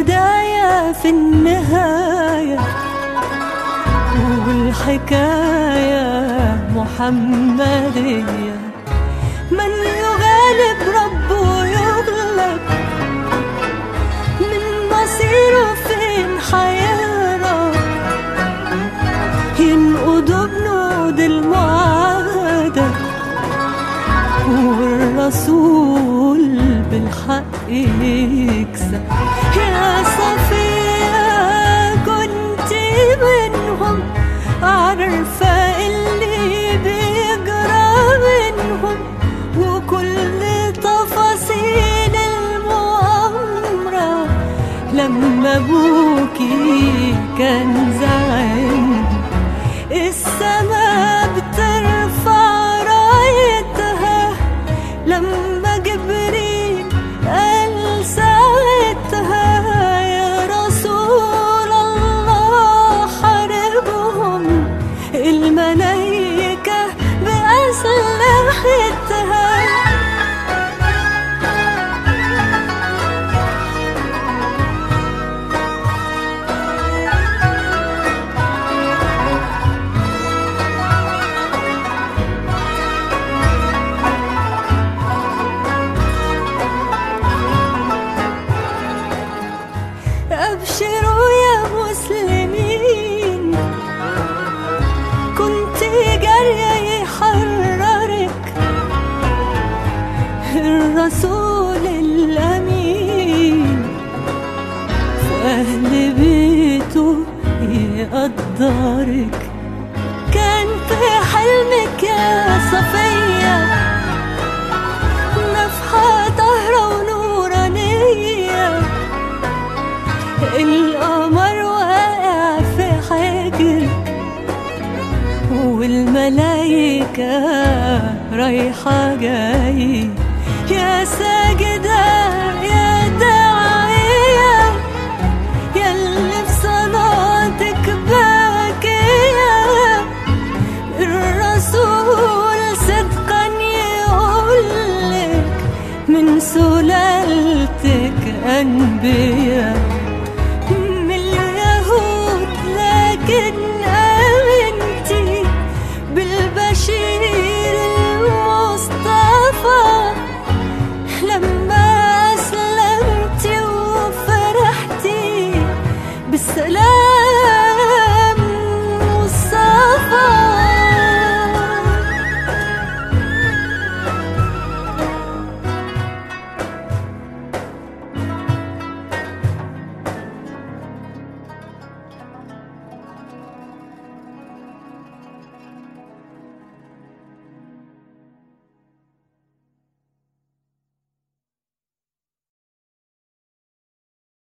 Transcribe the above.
البداية في النهاية والحكاية محمدية من يغالب ربه يغلب من مصيره فين حيرى ينقضوا بنود المعاهدة والرسول بالحق يكسب يا صفية كنت منهم عارفة اللي بيجرى منهم وكل تفاصيل المؤامرة لما ابوكي كان زعيم السما بترفع رايتها لما جبريل قال ساعتها يا رسول الله حاربهم الملايكة بأسلحتها أبشروا يا مسلمين كنت جارية يحررك الرسول الأمين في أهل بيته يقدرك كان في حلمك يا صفية نفحة طهرة ونورانية القمر واقع في حجرك والملايكة رايحة جاي يا ساجدة يا داعية يا اللي في صلاتك باكية الرسول صدقا يقولك من سلالتك أنبياء